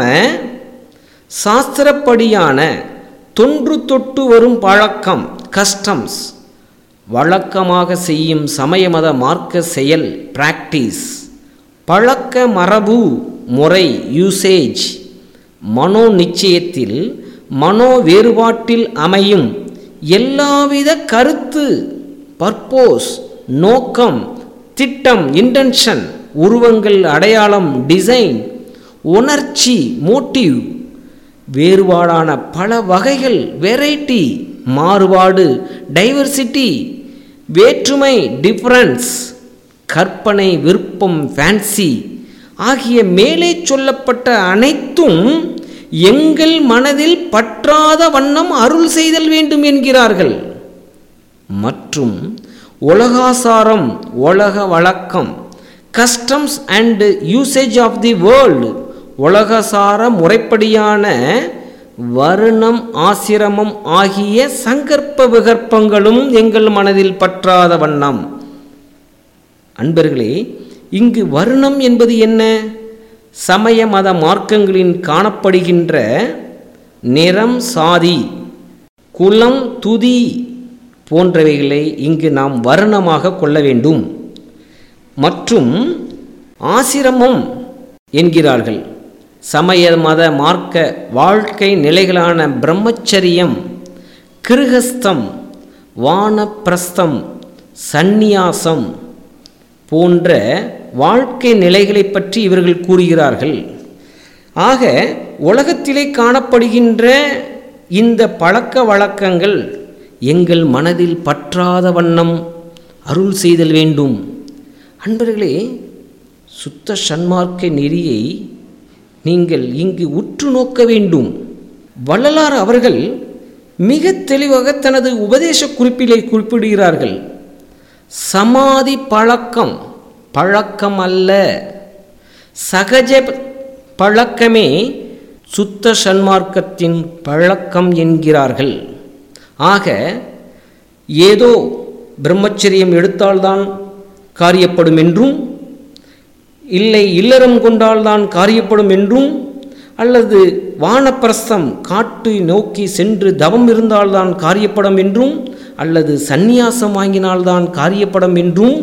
A: சாஸ்திரப்படியான தொன்று தொட்டு வரும் பழக்கம் கஸ்டம்ஸ் வழக்கமாக செய்யும் சமயமத மார்க்க செயல் பிராக்டிஸ் பழக்க மரபு முறை யூசேஜ் மனோ நிச்சயத்தில் மனோ வேறுபாட்டில் அமையும் எல்லாவித கருத்து பர்போஸ் நோக்கம் திட்டம் இன்டென்ஷன் உருவங்கள் அடையாளம் டிசைன் உணர்ச்சி மோட்டிவ் வேறுபாடான பல வகைகள் வெரைட்டி மாறுபாடு டைவர்சிட்டி வேற்றுமை டிஃபரன்ஸ் கற்பனை விருப்பம் ஃபேன்சி ஆகிய மேலே சொல்லப்பட்ட அனைத்தும் எங்கள் மனதில் பற்றாத வண்ணம் அருள் செய்தல் வேண்டும் என்கிறார்கள் மற்றும் உலகாசாரம் உலக வழக்கம் customs and usage of the world உலகசார முறைப்படியான வருணம் ஆசிரமம் ஆகிய சங்கற்ப விகற்பங்களும் எங்கள் மனதில் பற்றாத வண்ணம் அன்பர்களே இங்கு வருணம் என்பது என்ன சமய மத மார்க்கங்களின் காணப்படுகின்ற நிறம் சாதி குலம் துதி போன்றவைகளை இங்கு நாம் வருணமாக கொள்ள வேண்டும் மற்றும் ஆசிரமம் என்கிறார்கள் சமய மத மார்க்க வாழ்க்கை நிலைகளான பிரம்மச்சரியம் கிருகஸ்தம் வானப்பிரஸ்தம் சந்நியாசம் போன்ற வாழ்க்கை நிலைகளை பற்றி இவர்கள் கூறுகிறார்கள் ஆக உலகத்திலே காணப்படுகின்ற இந்த பழக்க வழக்கங்கள் எங்கள் மனதில் பற்றாத வண்ணம் அருள் செய்தல் வேண்டும் அன்பர்களே சுத்த சன்மார்க்க நெறியை நீங்கள் இங்கு உற்று நோக்க வேண்டும் வள்ளலார் அவர்கள் மிக தெளிவாக தனது உபதேச குறிப்பிலே குறிப்பிடுகிறார்கள் சமாதி பழக்கம் பழக்கம் அல்ல சகஜ பழக்கமே சுத்த சன்மார்க்கத்தின் பழக்கம் என்கிறார்கள் ஆக ஏதோ பிரம்மச்சரியம் எடுத்தால்தான் காரியப்படும் என்றும் இல்லை இல்லறம் கொண்டால்தான் காரியப்படும் என்றும் அல்லது வானப்பிரஸ்தம் காட்டு நோக்கி சென்று தவம் இருந்தால்தான் காரியப்படும் என்றும் அல்லது சந்நியாசம் வாங்கினால்தான் காரியப்படும் என்றும்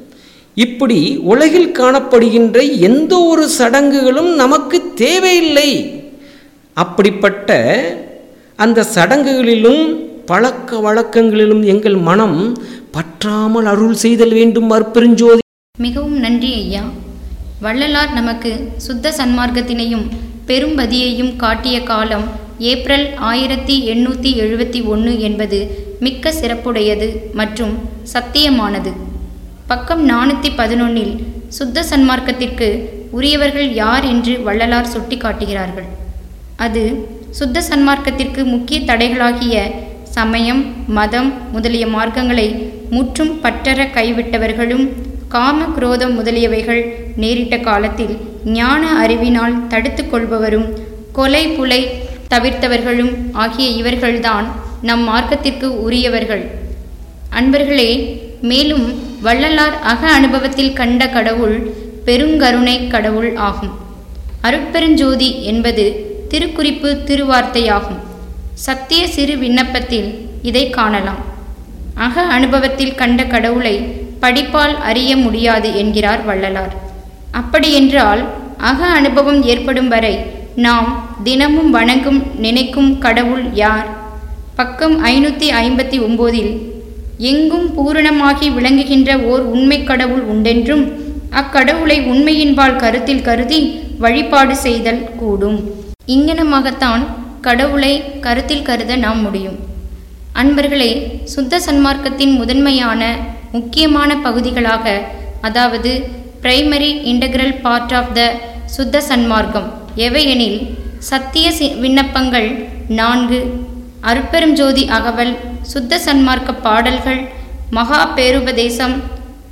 A: இப்படி உலகில் காணப்படுகின்ற எந்த ஒரு சடங்குகளும் நமக்கு தேவையில்லை அப்படிப்பட்ட அந்த சடங்குகளிலும் பழக்க வழக்கங்களிலும் எங்கள் மனம் பற்றாமல் அருள் செய்தல் வேண்டும் அற்பெருஞ்சோதி
B: மிகவும் நன்றி ஐயா வள்ளலார் நமக்கு சுத்த சன்மார்க்கத்தினையும் பெரும்பதியையும் காட்டிய காலம் ஏப்ரல் ஆயிரத்தி எண்ணூற்றி எழுபத்தி ஒன்று என்பது மிக்க சிறப்புடையது மற்றும் சத்தியமானது பக்கம் நானூற்றி பதினொன்னில் சுத்த சன்மார்க்கத்திற்கு உரியவர்கள் யார் என்று வள்ளலார் சுட்டிக்காட்டுகிறார்கள் அது சுத்த சன்மார்க்கத்திற்கு முக்கிய தடைகளாகிய சமயம் மதம் முதலிய மார்க்கங்களை முற்றும் பற்றற கைவிட்டவர்களும் காம குரோதம் முதலியவைகள் நேரிட்ட காலத்தில் ஞான அறிவினால் தடுத்து கொள்பவரும் கொலை புலை தவிர்த்தவர்களும் ஆகிய இவர்கள்தான் நம் மார்க்கத்திற்கு உரியவர்கள் அன்பர்களே மேலும் வள்ளலார் அக அனுபவத்தில் கண்ட கடவுள் பெருங்கருணை கடவுள் ஆகும் அருட்பெருஞ்சோதி என்பது திருக்குறிப்பு திருவார்த்தையாகும் சத்திய சிறு விண்ணப்பத்தில் இதை காணலாம் அக அனுபவத்தில் கண்ட கடவுளை படிப்பால் அறிய முடியாது என்கிறார் வள்ளலார் அப்படியென்றால் அக அனுபவம் ஏற்படும் வரை நாம் தினமும் வணங்கும் நினைக்கும் கடவுள் யார் பக்கம் ஐநூற்றி ஐம்பத்தி ஒம்போதில் எங்கும் பூரணமாகி விளங்குகின்ற ஓர் உண்மை கடவுள் உண்டென்றும் அக்கடவுளை உண்மையின்பால் கருத்தில் கருதி வழிபாடு செய்தல் கூடும் இங்கனமாகத்தான் கடவுளை கருத்தில் கருத நாம் முடியும் அன்பர்களே சுத்த சன்மார்க்கத்தின் முதன்மையான முக்கியமான பகுதிகளாக அதாவது primary integral part of the Suddha Sanmargam எவையெனில் சத்திய சி- விண்ணப்பங்கள் நான்கு அருட்பெரும் ஜோதி அகவல் சுத்த சன்மார்க்க பாடல்கள் மகா பேருபதேசம்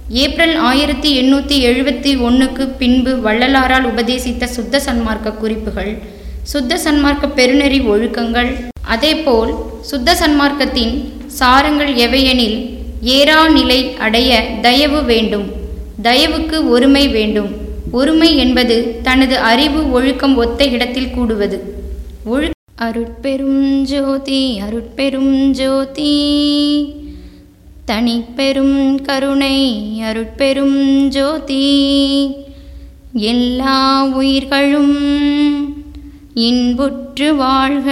B: ஏப்ரல் ஆயிரத்தி எண்ணூற்றி எழுபத்தி ஒன்றுக்கு பின்பு வள்ளலாரால் உபதேசித்த சுத்த சன்மார்க்க குறிப்புகள் சுத்த சன்மார்க்க பெருநெறி ஒழுக்கங்கள் அதேபோல் சுத்த சன்மார்க்கத்தின் சாரங்கள் எவையெனில் ஏறா நிலை அடைய தயவு வேண்டும் தயவுக்கு ஒருமை வேண்டும் ஒருமை என்பது தனது அறிவு ஒழுக்கம் ஒத்த இடத்தில் கூடுவது ஒழு அருட்பெரும் ஜோதி அருட்பெரும் ஜோதி தனிப்பெரும் கருணை அருட்பெரும் ஜோதி எல்லா உயிர்களும் இன்புற்று வாழ்க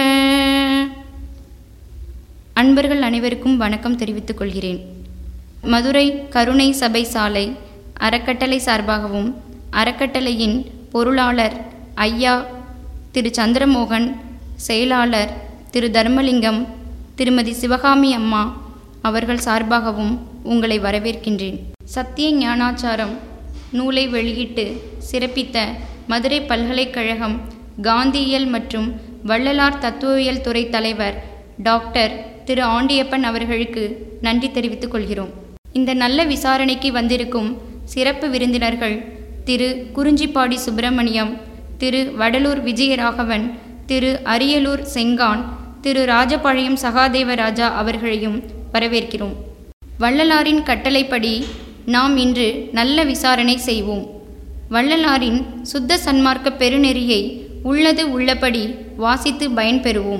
B: அன்பர்கள் அனைவருக்கும் வணக்கம் தெரிவித்துக் கொள்கிறேன் மதுரை கருணை சபை சாலை அறக்கட்டளை சார்பாகவும் அறக்கட்டளையின் பொருளாளர் ஐயா திரு சந்திரமோகன் செயலாளர் திரு தர்மலிங்கம் திருமதி சிவகாமி அம்மா அவர்கள் சார்பாகவும் உங்களை வரவேற்கின்றேன் சத்திய ஞானாச்சாரம் நூலை வெளியிட்டு சிறப்பித்த மதுரை பல்கலைக்கழகம் காந்தியியல் மற்றும் வள்ளலார் தத்துவவியல் துறை தலைவர் டாக்டர் திரு ஆண்டியப்பன் அவர்களுக்கு நன்றி தெரிவித்துக் கொள்கிறோம் இந்த நல்ல விசாரணைக்கு வந்திருக்கும் சிறப்பு விருந்தினர்கள் திரு குறிஞ்சிப்பாடி சுப்பிரமணியம் திரு வடலூர் விஜயராகவன் திரு அரியலூர் செங்கான் திரு ராஜபாளையம் சகாதேவராஜா அவர்களையும் வரவேற்கிறோம் வள்ளலாரின் கட்டளைப்படி நாம் இன்று நல்ல விசாரணை செய்வோம் வள்ளலாரின் சுத்த சன்மார்க்க பெருநெறியை உள்ளது உள்ளபடி வாசித்து பயன்பெறுவோம்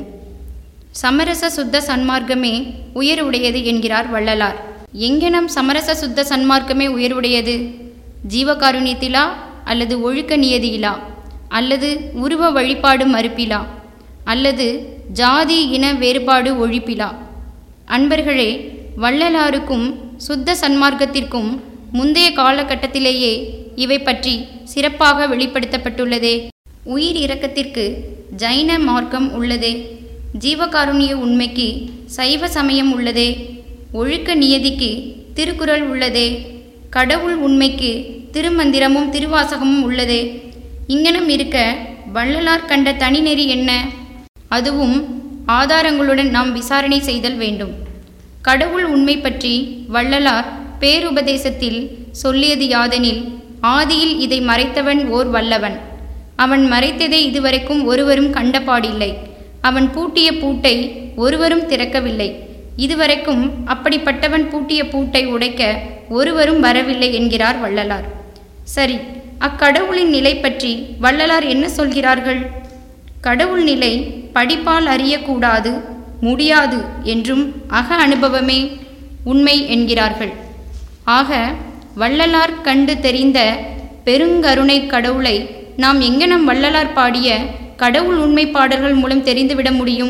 B: சமரச சுத்த சன்மார்க்கமே உயர்வுடையது என்கிறார் வள்ளலார் எங்கெனம் சமரச சுத்த சன்மார்க்கமே உயர்வுடையது ஜீவகாருண்யத்திலா அல்லது ஒழுக்க நியதியிலா அல்லது உருவ வழிபாடு மறுப்பிலா அல்லது ஜாதி இன வேறுபாடு ஒழிப்பிலா அன்பர்களே வள்ளலாருக்கும் சுத்த சன்மார்க்கத்திற்கும் முந்தைய காலகட்டத்திலேயே இவை பற்றி சிறப்பாக வெளிப்படுத்தப்பட்டுள்ளதே உயிர் இரக்கத்திற்கு ஜைன மார்க்கம் உள்ளதே ஜீவகாருண்ய உண்மைக்கு சைவ சமயம் உள்ளதே ஒழுக்க நியதிக்கு திருக்குறள் உள்ளதே கடவுள் உண்மைக்கு திருமந்திரமும் திருவாசகமும் உள்ளதே இங்கனம் இருக்க வள்ளலார் கண்ட தனிநெறி என்ன அதுவும் ஆதாரங்களுடன் நாம் விசாரணை செய்தல் வேண்டும் கடவுள் உண்மை பற்றி வள்ளலார் பேருபதேசத்தில் சொல்லியது யாதெனில் ஆதியில் இதை மறைத்தவன் ஓர் வல்லவன் அவன் மறைத்ததை இதுவரைக்கும் ஒருவரும் கண்டபாடில்லை அவன் பூட்டிய பூட்டை ஒருவரும் திறக்கவில்லை இதுவரைக்கும் அப்படிப்பட்டவன் பூட்டிய பூட்டை உடைக்க ஒருவரும் வரவில்லை என்கிறார் வள்ளலார் சரி அக்கடவுளின் நிலை பற்றி வள்ளலார் என்ன சொல்கிறார்கள் கடவுள் நிலை படிப்பால் அறியக்கூடாது முடியாது என்றும் அக அனுபவமே உண்மை என்கிறார்கள் ஆக வள்ளலார் கண்டு தெரிந்த பெருங்கருணை கடவுளை நாம் எங்கனம் வள்ளலார் பாடிய கடவுள் உண்மை பாடல்கள் மூலம் தெரிந்துவிட முடியும்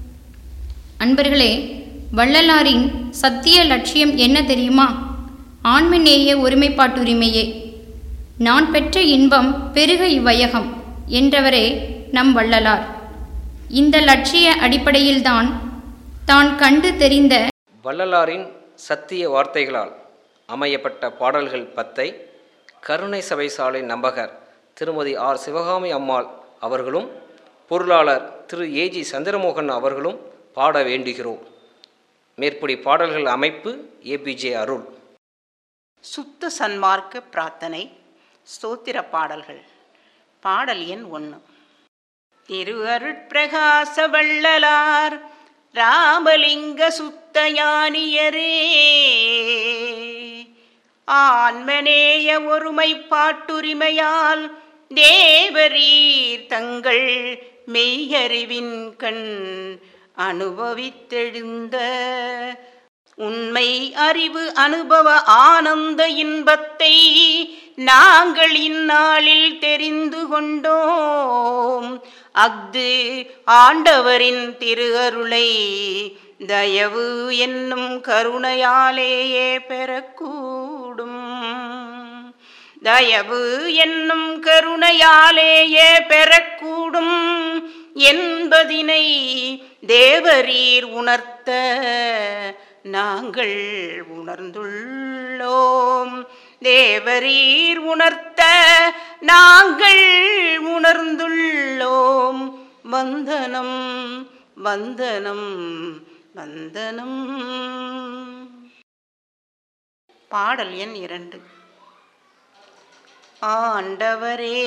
B: அன்பர்களே வள்ளலாரின் சத்திய லட்சியம் என்ன தெரியுமா ஆண்மநேய ஒருமைப்பாட்டுரிமையே நான் பெற்ற இன்பம் பெருக இவ்வையகம் என்றவரே நம் வள்ளலார் இந்த லட்சிய அடிப்படையில்தான் தான் கண்டு தெரிந்த
A: வள்ளலாரின் சத்திய வார்த்தைகளால் அமையப்பட்ட பாடல்கள் பத்தை கருணை சபை சாலை நம்பகர் திருமதி ஆர் சிவகாமி அம்மாள் அவர்களும் பொருளாளர் திரு ஏஜி சந்திரமோகன் அவர்களும் பாட வேண்டுகிறோம் மேற்படி பாடல்கள் அமைப்பு ஏபிஜே அருள்
C: சுத்த சன்மார்க்க பிரார்த்தனை ஸ்தோத்திர பாடல்கள் பாடல் எண் ஒன்று திரு அருட்பிரகாச வள்ளலார் ராமலிங்க சுத்தயானியரே ஆன்மநேய ஒருமைப்பாட்டுரிமையால் தேவரீர் தங்கள் மெய்யறிவின் கண் அனுபவித்தெழுந்த உண்மை அறிவு அனுபவ ஆனந்த இன்பத்தை நாங்கள் இந்நாளில் தெரிந்து கொண்டோம் அஃது ஆண்டவரின் திரு அருளை தயவு என்னும் கருணையாலேயே பெறக்கூடும் தயவு என்னும் கருணையாலேயே பெறக்கூடும் என்பதினை தேவரீர் உணர்த்த நாங்கள் உணர்ந்துள்ளோம் தேவரீர் உணர்த்த நாங்கள் உணர்ந்துள்ளோம் வந்தனம் வந்தனம் வந்தனம் பாடல் எண் இரண்டு ஆண்டவரே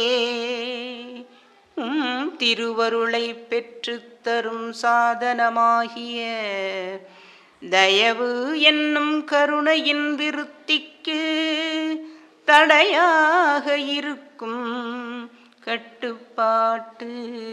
C: உம் திருவருளை பெற்றுத் தரும் சாதனமாகிய தயவு என்னும் கருணையின் விருத்திக்கு தடையாக இருக்கும் கட்டுப்பாட்டு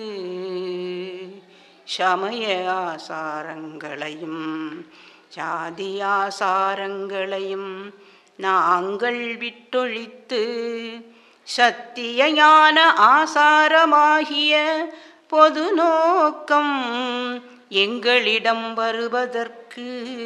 C: சமய ஆசாரங்களையும் ஜாதி ஆசாரங்களையும் நாங்கள் விட்டொழித்து சத்திய ஞான ஆசாரமாகிய பொது நோக்கம் எங்களிடம் வருவதற்கு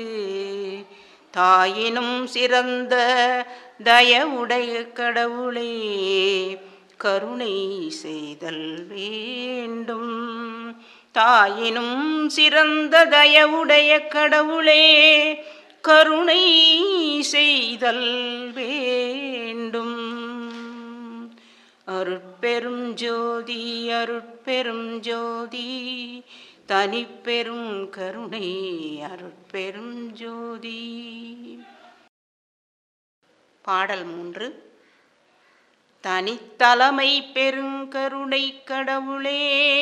C: தாயினும் சிறந்த தயவுடைய கடவுளே கருணை செய்தல் வேண்டும் தாயினும் சிறந்த தயவுடைய கடவுளே கருணை செய்தல் வேண்டும் அருட்பெரும் ஜோதி அருட்பெரும் ஜோதி தனிப்பெரும் கருணை அருட்பெரும் ஜோதி பாடல் மூன்று தனித்தலைமை பெருங்கருணை கடவுளே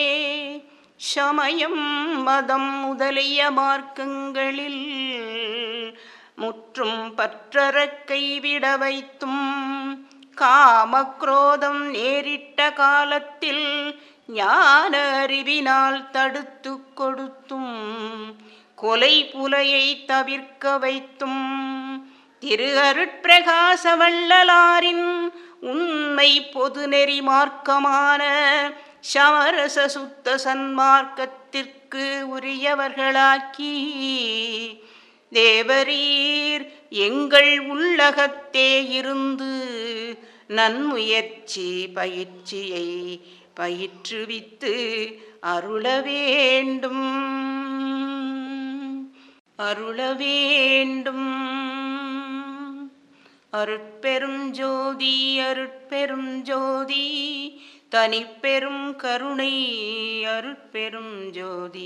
C: சமயம் மதம் முதலிய மார்க்கங்களில் முற்றும் பற்றற கைவிட வைத்தும் காமக்ரோதம் நேரிட்ட காலத்தில் ஞான அறிவினால் தடுத்து கொடுத்தும் கொலை புலையை தவிர்க்க வைத்தும் திரு அருட்பிரகாச வள்ளலாரின் உண்மை பொதுநெறி மார்க்கமான சமரச சுத்த சன்மார்க்கத்திற்கு உரியவர்களாக்கி தேவரீர் எங்கள் உள்ளகத்தே இருந்து நன்முயற்சி பயிற்சியை பயிற்றுவித்து அருள வேண்டும் அருள வேண்டும் அருட்பெரும் ஜோதி அருட்பெரும் ஜோதி தனிப்பெரும் கருணை அருட்பெரும் ஜோதி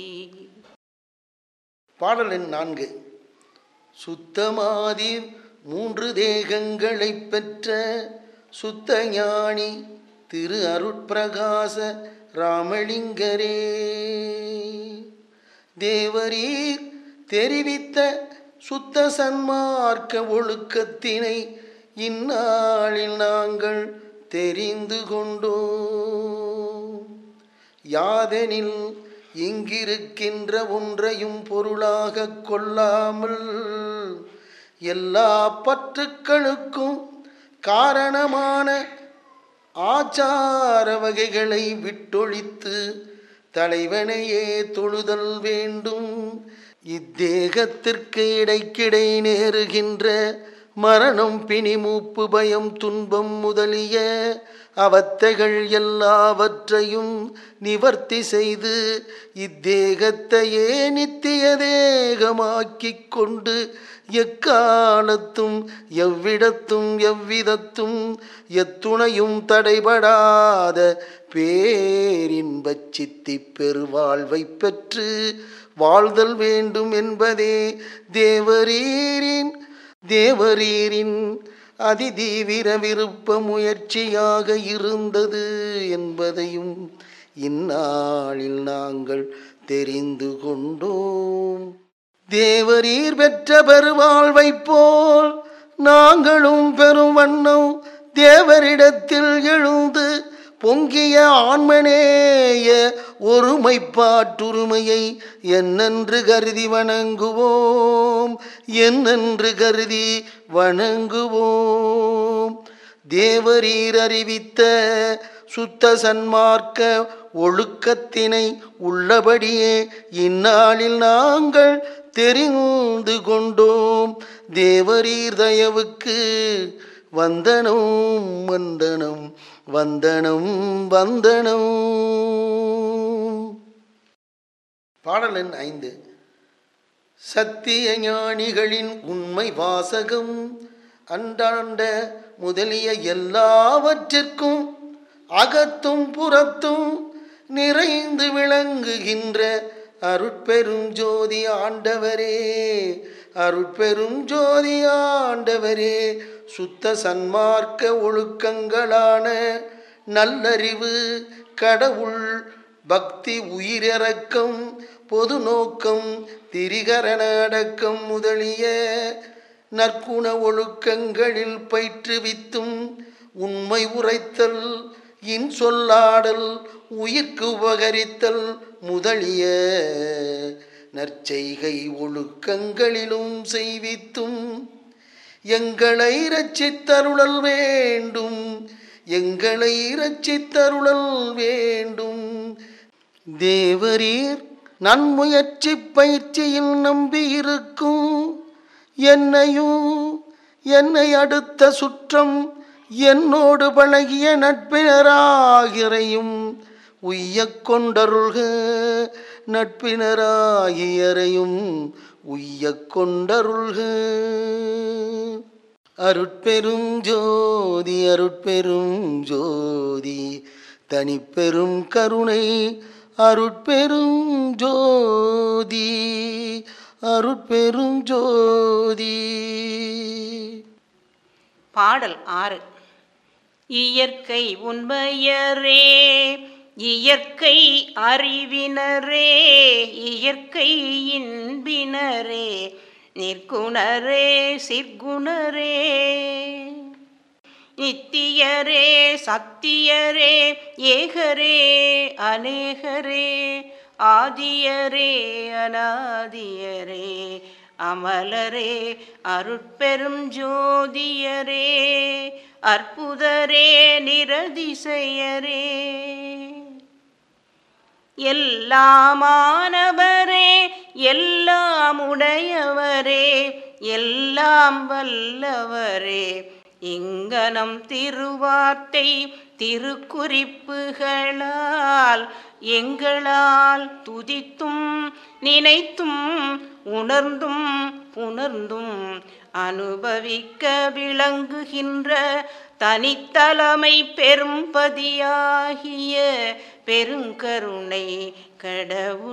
D: பாடல் எண் நான்கு சுத்தமாதி மூன்று தேகங்களைப் பெற்ற சுத்த ஞானி திரு அருட்பிரகாச ராமலிங்கரே தேவரீர் தெரிவித்த சுத்த சன்மார்க்க ஒழுக்கத்தினை இந்நாளில் நாங்கள் தெரிந்து கொண்டோம் யாதெனில் இங்கிருக்கின்ற ஒன்றையும் பொருளாகக் கொள்ளாமல் எல்லா பற்றுக்களுக்கும் காரணமான ஆச்சார வகைகளை விட்டொழித்து தலைவனையே தொழுதல் வேண்டும் இத்தேகத்திற்கு இடைக்கிடை நேருகின்ற மரணம் பிணி மூப்பு பயம் துன்பம் முதலிய அவத்தைகள் எல்லாவற்றையும் நிவர்த்தி செய்து இத்தேகத்தையே நித்திய தேகமாக்கிக் கொண்டு எக்காலத்தும் எவ்விடத்தும் எவ்விதத்தும் எத்துணையும் தடைபடாத பேரின்பச் சித்தி பெருவாழ்வை பெற்று வாழ்தல் வேண்டும் என்பதே தேவரீரின் தேவரீரின் அதிதீவிர விருப்ப முயற்சியாக இருந்தது என்பதையும் இந்நாளில் நாங்கள் தெரிந்து கொண்டோம் தேவரீர் பெற்ற பெருவாழ்வைப் போல் நாங்களும் பெரும் வண்ணம் தேவரிடத்தில் எழுந்து பொங்கிய ஆன்மனேய ஒருமைப்பாட்டுரிமையை என்னென்று கருதி வணங்குவோம் என்னென்று கருதி வணங்குவோம் தேவரீர் அறிவித்த சுத்த சன்மார்க்க ஒழுக்கத்தினை உள்ளபடியே இந்நாளில் நாங்கள் தெரிந்து கொண்டோம் தேவரீர் தயவுக்கு வந்தனம் வந்தனம் வந்தனம் வந்தனம் பாடல் எண் ஐந்து சத்திய ஞானிகளின் உண்மை வாசகம் அண்டாண்ட முதலிய எல்லாவற்றிற்கும் அகத்தும் புறத்தும் நிறைந்து விளங்குகின்ற அருட்பெரும் ஜோதி ஆண்டவரே அருட்பெரும் ஜோதி ஆண்டவரே சுத்த சன்மார்க்க ஒழுக்கங்களான நல்லறிவு கடவுள் பக்தி உயிரிறக்கம் பொது நோக்கம் திரிகரண அடக்கம் முதலிய நற்குண ஒழுக்கங்களில் பயிற்றுவித்தும் உண்மை உரைத்தல் இன்சொல்லாடல் உயிர்க்கு உபகரித்தல் முதலிய நற்செய்கை ஒழுக்கங்களிலும் செய்வித்தும் எங்களை இரட்சித்தருளல் வேண்டும் எங்களை இரட்சித்தருளல் வேண்டும் தேவரீர் நன்முயற்சி பயிற்சியில் நம்பியிருக்கும் என்னையும் என்னை அடுத்த சுற்றம் என்னோடு பழகிய நட்பினராகிறையும் உய்யக் கொண்டருள்க நட்பினராகியரையும் உய்யக் கொண்டருள்க அருட்பெரும் ஜோதி அருட்பெரும் ஜோதி தனிப்பெரும் கருணை அருட்பெரும் ஜோதி அருட்பெரும் ஜோதி
C: பாடல் ஆறு இயற்கை உண்மையரே இயற்கை அறிவினரே இயற்கை இன்பினரே நிற்குணரே சிற்குணரே நித்தியரே சத்தியரே ஏகரே அநேகரே ஆதியரே அநாதியரே அமலரே அருட்பெரும் ஜோதியரே அற்புதரே நிரதிசையரே எல்லாமானவரே எல்லாம் உடையவரே எல்லாம் வல்லவரே இங்கனம் திருவார்த்தை திருக்குறிப்புகளால் எங்களால் துதித்தும் நினைத்தும் உணர்ந்தும் புணர்ந்தும் அனுபவிக்க விளங்குகின்ற தனித்தலைமை பெரும்பதியாகிய பெருங்கருணை கடவுள்